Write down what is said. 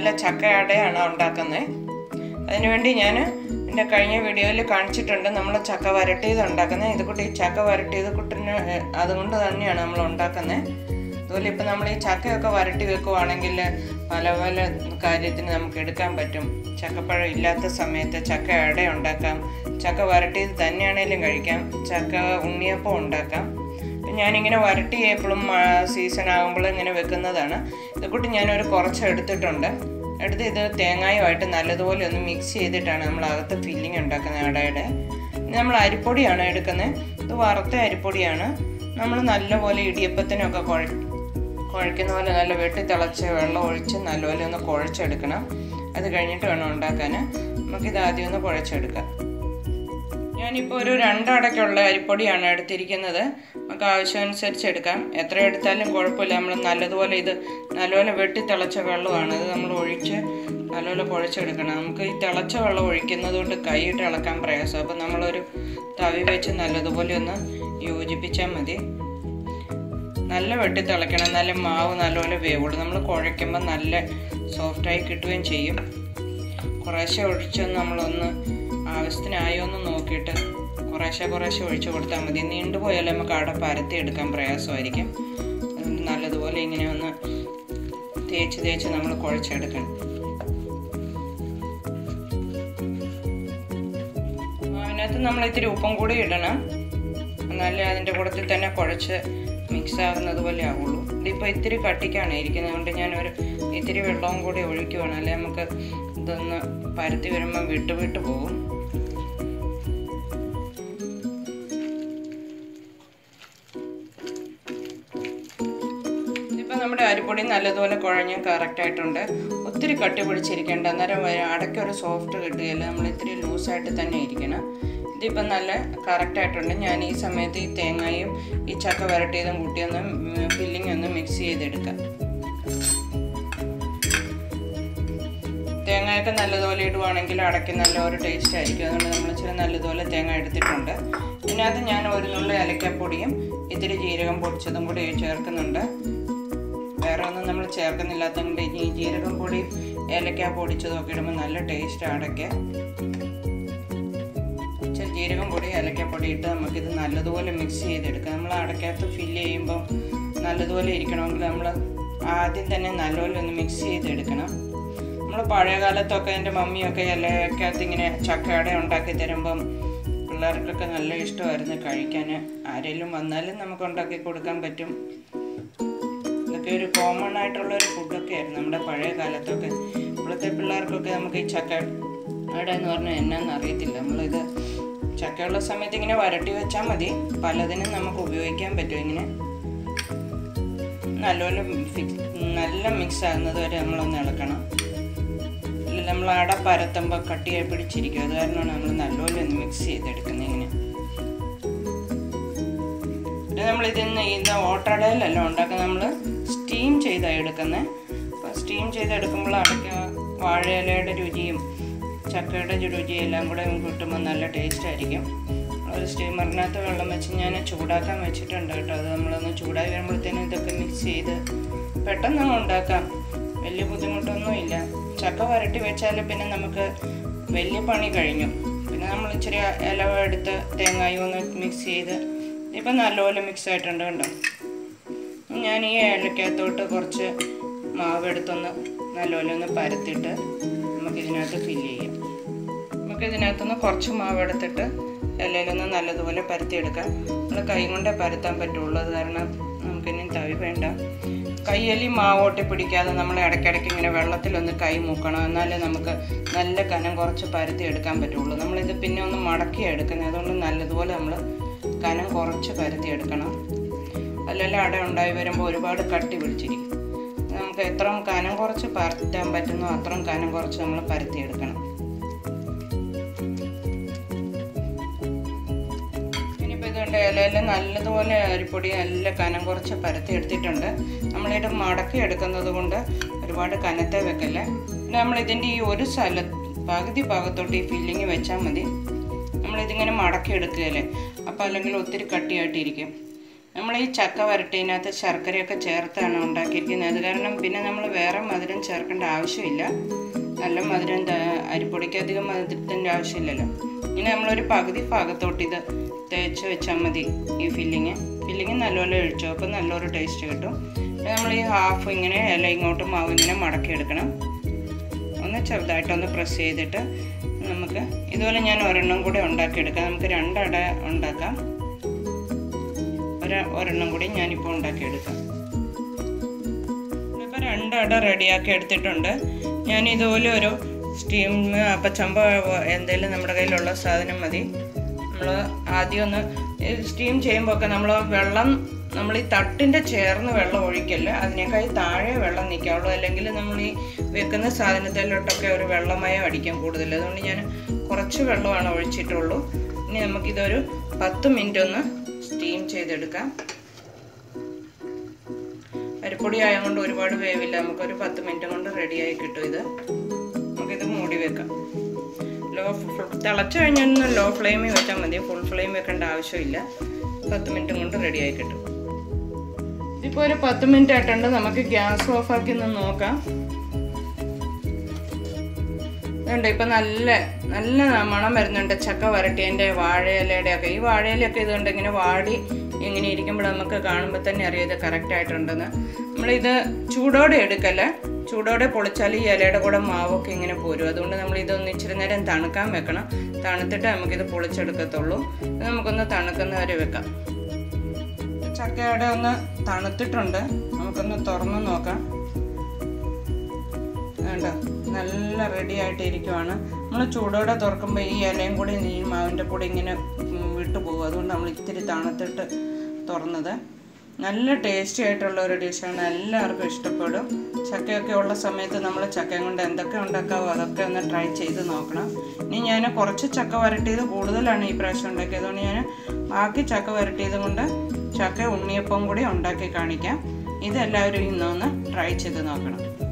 നല്ല ചക്ക അടയാണ് ഉണ്ടാക്കുന്നത് അതിനുവേണ്ടി ഞാൻ എൻ്റെ കഴിഞ്ഞ വീഡിയോയിൽ കാണിച്ചിട്ടുണ്ട് നമ്മൾ ചക്ക വരട്ടിയത് ഉണ്ടാക്കുന്നത് ഇത് കൂട്ടി ചക്ക വരട്ടിയത് കുട്ടിന് അതുകൊണ്ട് തന്നെയാണ് നമ്മൾ ഉണ്ടാക്കുന്നത് അതുപോലെ ഇപ്പം നമ്മൾ ഈ ചക്കയൊക്കെ വരട്ടി വെക്കുവാണെങ്കിൽ പല പല കാര്യത്തിന് നമുക്ക് എടുക്കാൻ പറ്റും ചക്കപ്പഴം ഇല്ലാത്ത സമയത്ത് ചക്ക അട ഉണ്ടാക്കാം ചക്ക വരട്ടിയത് തന്നെയാണേലും കഴിക്കാം ചക്ക ഉണ്ണിയപ്പം ഉണ്ടാക്കാം ഞാനിങ്ങനെ വരട്ടി എപ്പോഴും സീസൺ ആകുമ്പോൾ ഇങ്ങനെ വെക്കുന്നതാണ് ഇതുകൂട്ടി ഞാനൊരു കുറച്ച് എടുത്തിട്ടുണ്ട് എടുത്ത് ഇത് തേങ്ങായുമായിട്ട് നല്ലതുപോലെ ഒന്ന് മിക്സ് ചെയ്തിട്ടാണ് നമ്മൾ അകത്ത് ഫില്ലിങ് ഉണ്ടാക്കുന്നത് അടയുടെ നമ്മൾ അരിപ്പൊടിയാണ് എടുക്കുന്നത് ഇത് വറുത്ത അരിപ്പൊടിയാണ് നമ്മൾ നല്ലപോലെ ഇടിയപ്പത്തിനൊക്കെ കുഴ കുഴക്കുന്ന പോലെ നല്ല വെട്ടി തിളച്ച് വെള്ളം ഒഴിച്ച് നല്ലപോലെ ഒന്ന് കുഴച്ചെടുക്കണം അത് കഴിഞ്ഞിട്ട് വേണം ഉണ്ടാക്കാൻ നമുക്കിത് ആദ്യം ഒന്ന് കുഴച്ചെടുക്കാം ഞാനിപ്പോൾ ഒരു രണ്ടടയ്ക്കുള്ള അരിപ്പൊടിയാണ് എടുത്തിരിക്കുന്നത് നമുക്ക് ആവശ്യമനുസരിച്ച് എടുക്കാം എത്ര എടുത്താലും കുഴപ്പമില്ല നമ്മൾ നല്ലതുപോലെ ഇത് നല്ലപോലെ വെട്ടി തിളച്ച വെള്ളമാണ് ഇത് നമ്മൾ ഒഴിച്ച് നല്ലപോലെ കുഴച്ചെടുക്കണം നമുക്ക് ഈ തിളച്ച വെള്ളം ഒഴിക്കുന്നത് കൊണ്ട് കൈയിട്ട് ഇളക്കാൻ പ്രയാസം അപ്പോൾ നമ്മളൊരു തവി വെച്ച് നല്ലതുപോലെ ഒന്ന് യോജിപ്പിച്ചാൽ മതി നല്ല വെട്ടി തിളയ്ക്കണം നല്ല മാവ് നല്ലപോലെ വേവുള്ളൂ നമ്മൾ കുഴയ്ക്കുമ്പോൾ നല്ല സോഫ്റ്റായി കിട്ടുകയും ചെയ്യും കുറേശ്ശെ ഒഴിച്ചൊന്ന് നമ്മളൊന്ന് ആവശ്യത്തിനായോ എന്ന് നോക്കിയിട്ട് കുറേശ്ശെ കുറേശ്ശെ ഒഴിച്ചു കൊടുത്താൽ മതി നീണ്ടുപോയാൽ നമുക്ക് അവിടെ പരത്തി എടുക്കാൻ പ്രയാസമായിരിക്കും അതുകൊണ്ട് നല്ലതുപോലെ ഇങ്ങനെ ഒന്ന് തേച്ച് തേച്ച് നമ്മൾ കുഴച്ചെടുക്കണം അതിനകത്ത് നമ്മൾ ഇത്തിരി ഉപ്പും കൂടി ഇടണം എന്നാലേ അതിൻ്റെ കൂടത്തിൽ തന്നെ കുഴച്ച് മിക്സ് ആകുന്നത് പോലെ ആവുള്ളൂ ഇതിപ്പോൾ ഇത്തിരി കട്ടിക്കാണ് ഇരിക്കുന്നത് അതുകൊണ്ട് ഞാനൊരു ഇത്തിരി വെള്ളവും കൂടി ഒഴിക്കുവാണ് അല്ലെ നമുക്ക് ഇതൊന്ന് പരത്തി വരുമ്പോൾ വിട്ട് വിട്ട് പോകും ഇപ്പം നമ്മുടെ അരിപ്പൊടി നല്ലതുപോലെ കുഴഞ്ഞ് കറക്റ്റായിട്ടുണ്ട് ഒത്തിരി കട്ടി പിടിച്ചിരിക്കേണ്ട അന്നേരം അടയ്ക്കൊരു സോഫ്റ്റ് കിട്ടുകയില്ല നമ്മൾ ഇത്തിരി ലൂസായിട്ട് തന്നെ ഇരിക്കണം ഇതിപ്പം നല്ല കറക്റ്റായിട്ടുണ്ട് ഞാൻ ഈ സമയത്ത് ഈ തേങ്ങയും ഈ ചക്ക വരട്ടിയതും കൂട്ടിയൊന്ന് ഫില്ലിംഗ് ഒന്ന് മിക്സ് ചെയ്തെടുക്കാം തേങ്ങയൊക്കെ നല്ലതുപോലെ ഇടുവാണെങ്കിൽ അടയ്ക്ക് നല്ല ഒരു ടേസ്റ്റ് ആയിരിക്കും അതുകൊണ്ട് നമ്മൾ ഇച്ചിരി നല്ലതുപോലെ തേങ്ങ എടുത്തിട്ടുണ്ട് ഇതിനകത്ത് ഞാൻ ഒരു നുള്ള ഏലക്കപ്പൊടിയും ഇത്തിരി ജീരകം പൊടിച്ചതും കൂടി ചേർക്കുന്നുണ്ട് വേറെ ഒന്നും നമ്മൾ ചേർക്കുന്നില്ലാത്തതുകൊണ്ട് ഈ ജീരകം പൊടി ഏലക്ക പൊടിച്ചതും ഒക്കെ ഇടുമ്പോൾ നല്ല ടേസ്റ്റ് അടയ്ക്ക് ഇച്ചിരി ജീരകം പൊടി ഏലക്കപ്പൊടി ഇട്ട് നമുക്കിത് നല്ലതുപോലെ മിക്സ് ചെയ്തെടുക്കാം നമ്മൾ അടയ്ക്കകത്ത് ഫില്ല് ചെയ്യുമ്പം നല്ലതുപോലെ ഇരിക്കണമെങ്കിൽ നമ്മൾ ആദ്യം തന്നെ നല്ലപോലെ ഒന്ന് മിക്സ് ചെയ്തെടുക്കണം നമ്മൾ പഴയ കാലത്തൊക്കെ എൻ്റെ മമ്മിയൊക്കെ ഇലക്കകത്ത് ഇങ്ങനെ ചക്കയുടെ ഉണ്ടാക്കി തരുമ്പം പിള്ളേർക്കൊക്കെ നല്ല ഇഷ്ടമായിരുന്നു കഴിക്കാൻ ആരെങ്കിലും വന്നാലും നമുക്ക് ഉണ്ടാക്കി കൊടുക്കാൻ പറ്റും ഇതൊക്കെ ഒരു കോമൺ ആയിട്ടുള്ള ഒരു ഫുഡൊക്കെ ആയിരുന്നു നമ്മുടെ പഴയ കാലത്തൊക്കെ ഇപ്പോഴത്തെ പിള്ളേർക്കൊക്കെ നമുക്ക് ഈ ചക്ക അവിടെ എന്ന് പറഞ്ഞാൽ എന്നാന്ന് അറിയത്തില്ല നമ്മളിത് ചക്കയുള്ള സമയത്ത് ഇങ്ങനെ വരട്ടി വെച്ചാൽ മതി പലതിനും നമുക്ക് ഉപയോഗിക്കാൻ പറ്റും ഇങ്ങനെ നല്ലപോലെ നല്ല മിക്സ് ആകുന്നത് വരെ നമ്മളൊന്ന് ഇളക്കണം ഇല്ല നമ്മൾ അട പരത്തുമ്പോൾ കട്ടിയായി പിടിച്ചിരിക്കും അത് കാരണമാണ് നമ്മൾ നല്ലപോലെ ഒന്ന് മിക്സ് ചെയ്തെടുക്കുന്നത് ഇങ്ങനെ പിന്നെ നമ്മൾ ഇതിന്ന് ഇത് ഓട്ടടയിലല്ല ഉണ്ടാക്കുന്നത് നമ്മൾ സ്റ്റീം ചെയ്താണ് എടുക്കുന്നത് അപ്പോൾ സ്റ്റീം ചെയ്തെടുക്കുമ്പോൾ അടയ്ക്ക വാഴയിലയുടെ രുചിയും ചക്കയുടെ രുചിയും എല്ലാം കൂടെ കിട്ടുമ്പോൾ നല്ല ടേസ്റ്റ് ആയിരിക്കും ഒരു സ്റ്റീമറിനകത്ത് വെള്ളം വെച്ച് ഞാൻ ചൂടാക്കാൻ വെച്ചിട്ടുണ്ട് കേട്ടോ അത് നമ്മളൊന്ന് ചൂടായി വരുമ്പോഴത്തേനും ഇതൊക്കെ മിക്സ് ചെയ്ത് പെട്ടെന്ന് അങ്ങ് ഉണ്ടാക്കാം വലിയ ബുദ്ധിമുട്ടൊന്നും ഇല്ല ചക്ക വരട്ടി വെച്ചാൽ പിന്നെ നമുക്ക് വലിയ പണി കഴിഞ്ഞു പിന്നെ നമ്മൾ ഇച്ചിരി ഇല എടുത്ത് തേങ്ങായും ഒന്ന് മിക്സ് ചെയ്ത് ഇപ്പം നല്ലപോലെ മിക്സ് ആയിട്ടുണ്ട് കണ്ടോ ഞാൻ ഈ ഏലക്കകത്തോട്ട് കുറച്ച് മാവ് എടുത്തൊന്ന് നല്ലപോലെ ഒന്ന് പരത്തിയിട്ട് നമുക്കിതിനകത്ത് ഫില്ല് ചെയ്യാം നമുക്കിതിനകത്തുനിന്ന് കുറച്ച് മാവ് എടുത്തിട്ട് ഇലയിലൊന്ന് നല്ലതുപോലെ പരത്തിയെടുക്കാം നമ്മൾ കൈ കൊണ്ടേ പരത്താൻ പറ്റുള്ളൂ അത് കാരണം നമുക്കിനി തവി വേണ്ട കയ്യലി മാവോട്ടി പിടിക്കാതെ നമ്മൾ ഇടയ്ക്കിടയ്ക്ക് ഇങ്ങനെ വെള്ളത്തിലൊന്ന് കൈ മുക്കണം എന്നാലേ നമുക്ക് നല്ല കനം കുറച്ച് പരത്തി എടുക്കാൻ പറ്റുള്ളൂ നമ്മളിത് പിന്നെ ഒന്ന് മടക്കി എടുക്കുന്നത് അതുകൊണ്ട് നല്ലതുപോലെ നമ്മൾ കനം കുറച്ച് പരത്തി എടുക്കണം അല്ലെങ്കിൽ അട ഉണ്ടായി വരുമ്പോൾ ഒരുപാട് കട്ടി പിടിച്ചിരിക്കും നമുക്ക് എത്രയും കനം കുറച്ച് പരത്താൻ പറ്റുന്നോ അത്രയും കനം കുറച്ച് നമ്മൾ പരത്തി എടുക്കണം ഇനിയിപ്പോൾ ഇതുകൊണ്ട് ഇലയിൽ നല്ലതുപോലെ അരിപ്പൊടി നല്ല കനം കുറച്ച് പരത്തി എടുത്തിട്ടുണ്ട് നമ്മളിത് മടക്കി എടുക്കുന്നത് കൊണ്ട് ഒരുപാട് കനത്തെ വെക്കല്ലേ പിന്നെ നമ്മളിതിൻ്റെ ഈ ഒരു സ്ഥല പകുതി ഭാഗത്തോട്ട് ഈ ഫില്ലിങ് വെച്ചാൽ മതി നമ്മളിതിങ്ങനെ മടക്കി എടുക്കുകയല്ലേ അപ്പോൾ അല്ലെങ്കിൽ ഒത്തിരി കട്ടിയായിട്ടിരിക്കും നമ്മൾ ഈ ചക്ക വരട്ടിനകത്ത് ശർക്കരയൊക്കെ ചേർത്താണ് ഉണ്ടാക്കിയിരിക്കുന്നത് അത് കാരണം പിന്നെ നമ്മൾ വേറെ മധുരം ചേർക്കേണ്ട ആവശ്യമില്ല നല്ല മധുരം ത- അരിപ്പൊടിക്ക് അധികം മധുരത്തിൻ്റെ ആവശ്യമില്ലല്ലോ ഇനി നമ്മളൊരു പകുതി ഭാഗത്തോട്ട് ഇത് തേച്ച് വെച്ചാൽ മതി ഈ ഫില്ലിങ് ഫില്ലിങ് നല്ലപോലെ ഒഴിച്ചു അപ്പോൾ നല്ലൊരു ടേസ്റ്റ് കിട്ടും പിന്നെ നമ്മൾ ഈ ഹാഫ് ഇങ്ങനെ ഇല ഇങ്ങോട്ട് മാവ് ഇങ്ങനെ മടക്കി എടുക്കണം ഒന്ന് ചെറുതായിട്ടൊന്ന് പ്രസ് ചെയ്തിട്ട് നമുക്ക് ഇതുപോലെ ഞാൻ ഒരെണ്ണം കൂടെ ഉണ്ടാക്കിയെടുക്കാം നമുക്ക് രണ്ടട ഉണ്ടാക്കാം ഒരു ഒരെണ്ണം കൂടി ഞാനിപ്പോൾ ഉണ്ടാക്കിയെടുക്കാം ഇപ്പോൾ രണ്ടട റെഡിയാക്കി എടുത്തിട്ടുണ്ട് ഞാൻ ഇതുപോലെ ഒരു സ്റ്റീം അപ്പച്ചമ്പ എന്തെങ്കിലും നമ്മുടെ കയ്യിലുള്ള സാധനം മതി നമ്മൾ ആദ്യം ഒന്ന് സ്റ്റീം ചെയ്യുമ്പോൾ ഒക്കെ നമ്മൾ വെള്ളം നമ്മൾ ഈ തട്ടിൻ്റെ ചേർന്ന് വെള്ളം ഒഴിക്കല്ല അതിനേക്കാൾ താഴെ വെള്ളം നിൽക്കാവുള്ളൂ അല്ലെങ്കിൽ നമ്മൾ ഈ വെക്കുന്ന സാധനത്തിലോട്ടൊക്കെ ഒരു വെള്ളമയം അടിക്കാൻ കൂടുതൽ അതുകൊണ്ട് ഞാൻ കുറച്ച് വെള്ളമാണ് ഒഴിച്ചിട്ടുള്ളൂ ഇനി നമുക്കിതൊരു പത്ത് മിനിറ്റ് ഒന്ന് സ്റ്റീം ചെയ്തെടുക്കാം അരിപ്പൊടി ആയതുകൊണ്ട് ഒരുപാട് വേവില്ല നമുക്കൊരു പത്ത് മിനിറ്റ് കൊണ്ട് റെഡിയായി കിട്ടും ഇത് നമുക്കിത് മൂടി വെക്കാം ലോ തിളച്ച് കഴിഞ്ഞാൽ ലോ ഫ്ലെയിമിൽ വെച്ചാൽ മതി ഫുൾ ഫ്ലെയിം വെക്കേണ്ട ആവശ്യമില്ല പത്ത് മിനിറ്റ് കൊണ്ട് റെഡിയായി കിട്ടും ഇതിപ്പോൾ ഒരു പത്ത് മിനിറ്റ് ആയിട്ടുണ്ട് നമുക്ക് ഗ്യാസ് ഓഫാക്കി ഒന്ന് നോക്കാം ഇതുണ്ട് ഇപ്പം നല്ല നല്ല മണം വരുന്നുണ്ട് ചക്ക വരട്ടിയതിൻ്റെ വാഴയിലയുടെ ഒക്കെ ഈ വാഴയിലൊക്കെ ഇതുകൊണ്ട് ഇങ്ങനെ വാടി ഇങ്ങനെ ഇരിക്കുമ്പോൾ നമുക്ക് കാണുമ്പോൾ തന്നെ അറിയാം ഇത് കറക്റ്റ് ആയിട്ടുണ്ടെന്ന് നമ്മളിത് ചൂടോടെ എടുക്കല്ലേ ചൂടോടെ പൊളിച്ചാൽ ഈ ഇലയുടെ കൂടെ മാവൊക്കെ ഇങ്ങനെ പോരും അതുകൊണ്ട് നമ്മൾ ഇതൊന്ന് ഇച്ചിരി നേരം തണുക്കാൻ വെക്കണം തണുത്തിട്ട് നമുക്കിത് പൊളിച്ചെടുക്കത്തുള്ളൂ ഇത് നമുക്കൊന്ന് തണുക്കുന്ന വരെ വെക്കാം ചക്കയുടെ ഒന്ന് തണുത്തിട്ടുണ്ട് നമുക്കൊന്ന് തുറന്ന് നോക്കാം വേണ്ട നല്ല റെഡി ആയിട്ട് ഇരിക്കുവാണ് നമ്മൾ ചൂടോടെ തുറക്കുമ്പോൾ ഈ ഇലയും കൂടി ഈ മാവിൻ്റെ കൂടെ ഇങ്ങനെ ഉം, വിട്ടു പോകും അതുകൊണ്ട് നമ്മൾ ഇത്തിരി തണുത്തിട്ട് തുറന്നത് നല്ല ടേസ്റ്റി ആയിട്ടുള്ള ഒരു ഡിഷാണ് എല്ലാവർക്കും ഇഷ്ടപ്പെടും ചക്കയൊക്കെ ഉള്ള സമയത്ത് നമ്മൾ ചക്കയും കൊണ്ട് എന്തൊക്കെ ഉണ്ടാക്കാവോ അതൊക്കെ ഒന്ന് ട്രൈ ചെയ്ത് നോക്കണം ഇനി ഞാൻ കുറച്ച് ചക്ക വരട്ടിയത് കൂടുതലാണ് ഈ പ്രാവശ്യം ഉണ്ടാക്കിയത് അതുകൊണ്ട് ഞാൻ ബാക്കി ചക്ക വരട്ടിയത് കൊണ്ട് ചക്ക ഉണ്ണിയപ്പം കൂടി ഉണ്ടാക്കി കാണിക്കാം ഇതെല്ലാവരും ഇന്നൊന്ന് ട്രൈ ചെയ്ത് നോക്കണം